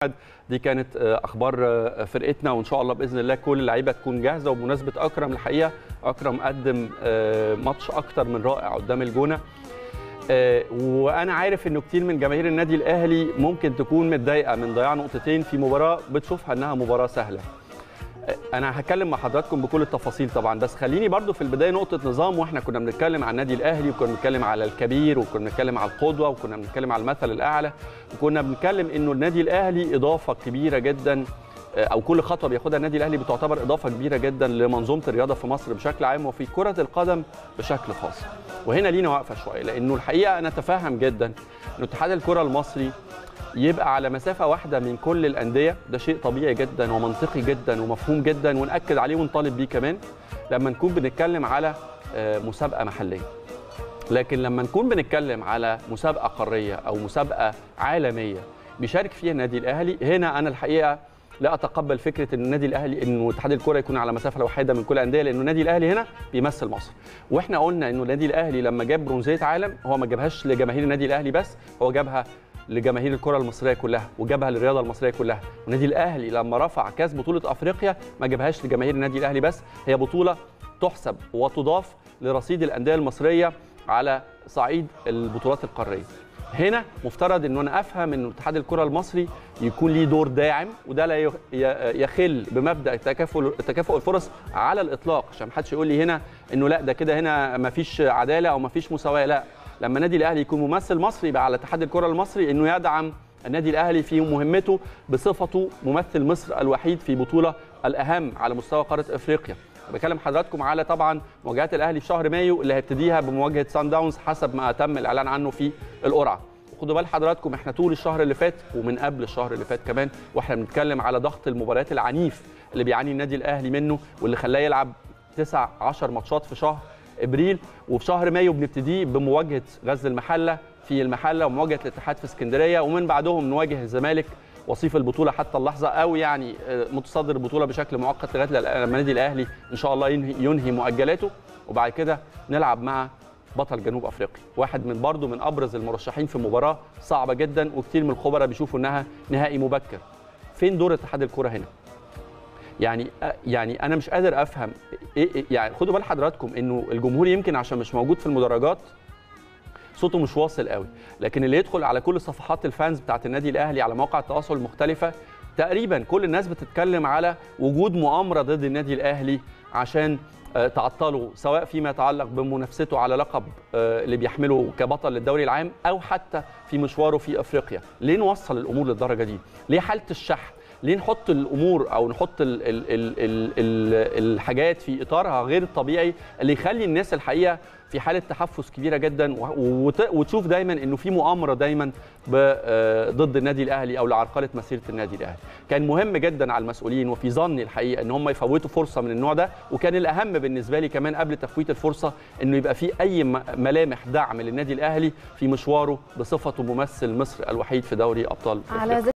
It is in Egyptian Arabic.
دي كانت اخبار فرقتنا وان شاء الله باذن الله كل اللعيبه تكون جاهزه وبمناسبه اكرم الحقيقه اكرم قدم ماتش اكتر من رائع قدام الجونه وانا عارف انه كتير من جماهير النادي الاهلي ممكن تكون متضايقه من ضياع نقطتين في مباراه بتشوفها انها مباراه سهله انا هتكلم مع حضراتكم بكل التفاصيل طبعا بس خليني برضو في البدايه نقطه نظام واحنا كنا بنتكلم عن النادي الاهلي وكنا بنتكلم على الكبير وكنا بنتكلم على القدوه وكنا بنتكلم على المثل الاعلى وكنا بنتكلم انه النادي الاهلي اضافه كبيره جدا او كل خطوه بياخدها النادي الاهلي بتعتبر اضافه كبيره جدا لمنظومه الرياضه في مصر بشكل عام وفي كره القدم بشكل خاص وهنا لينا واقفه شويه لانه الحقيقه انا اتفهم جدا ان اتحاد الكره المصري يبقى على مسافه واحده من كل الانديه ده شيء طبيعي جدا ومنطقي جدا ومفهوم جدا وناكد عليه ونطالب بيه كمان لما نكون بنتكلم على مسابقه محليه لكن لما نكون بنتكلم على مسابقه قاريه او مسابقه عالميه بيشارك فيها النادي الاهلي هنا انا الحقيقه لا اتقبل فكره ان النادي الاهلي انه اتحاد الكره يكون على مسافه واحده من كل الانديه لانه النادي الاهلي هنا بيمثل مصر واحنا قلنا انه النادي الاهلي لما جاب برونزيه عالم هو ما جابهاش لجماهير النادي الاهلي بس هو جابها لجماهير الكره المصريه كلها وجابها للرياضه المصريه كلها والنادي الاهلي لما رفع كاس بطوله افريقيا ما جابهاش لجماهير النادي الاهلي بس هي بطوله تحسب وتضاف لرصيد الانديه المصريه على صعيد البطولات القاريه هنا مفترض ان انا افهم ان اتحاد الكره المصري يكون ليه دور داعم وده لا يخل بمبدا تكافؤ تكافؤ الفرص على الاطلاق عشان ما حدش يقول لي هنا انه لا ده كده هنا ما فيش عداله او ما فيش مساواه لا لما النادي الاهلي يكون ممثل مصري يبقى على اتحاد الكره المصري انه يدعم النادي الاهلي في مهمته بصفته ممثل مصر الوحيد في بطوله الاهم على مستوى قاره افريقيا بكلم حضراتكم على طبعا مواجهات الاهلي في شهر مايو اللي هيبتديها بمواجهه سان داونز حسب ما تم الاعلان عنه في القرعه خدوا بال حضراتكم احنا طول الشهر اللي فات ومن قبل الشهر اللي فات كمان واحنا بنتكلم على ضغط المباريات العنيف اللي بيعاني النادي الاهلي منه واللي خلاه يلعب 9 10 ماتشات في شهر ابريل وفي شهر مايو بنبتدي بمواجهه غزل المحله في المحله ومواجهه الاتحاد في اسكندريه ومن بعدهم نواجه الزمالك وصيف البطوله حتى اللحظه او يعني متصدر البطوله بشكل مؤقت لغايه لما النادي الاهلي ان شاء الله ينهي, ينهي مؤجلاته وبعد كده نلعب مع بطل جنوب افريقيا واحد من برضه من ابرز المرشحين في مباراه صعبه جدا وكتير من الخبراء بيشوفوا انها نهائي مبكر فين دور اتحاد الكره هنا يعني يعني انا مش قادر افهم إيه يعني خدوا بال حضراتكم انه الجمهور يمكن عشان مش موجود في المدرجات صوته مش واصل قوي لكن اللي يدخل على كل صفحات الفانز بتاعت النادي الاهلي على مواقع التواصل المختلفه تقريبا كل الناس بتتكلم على وجود مؤامره ضد النادي الاهلي عشان تعطله سواء فيما يتعلق بمنافسته على لقب اللي بيحمله كبطل للدوري العام او حتى في مشواره في افريقيا ليه نوصل الامور للدرجه دي ليه حاله الشحن ليه نحط الامور او نحط ال ال ال ال ال الحاجات في اطارها غير الطبيعي اللي يخلي الناس الحقيقه في حاله تحفز كبيره جدا وتشوف دايما انه في مؤامره دايما ضد النادي الاهلي او لعرقله مسيره النادي الاهلي كان مهم جدا على المسؤولين وفي ظني الحقيقه ان هم يفوتوا فرصه من النوع ده وكان الاهم بالنسبه لي كمان قبل تفويت الفرصه انه يبقى في اي ملامح دعم للنادي الاهلي في مشواره بصفته ممثل مصر الوحيد في دوري ابطال على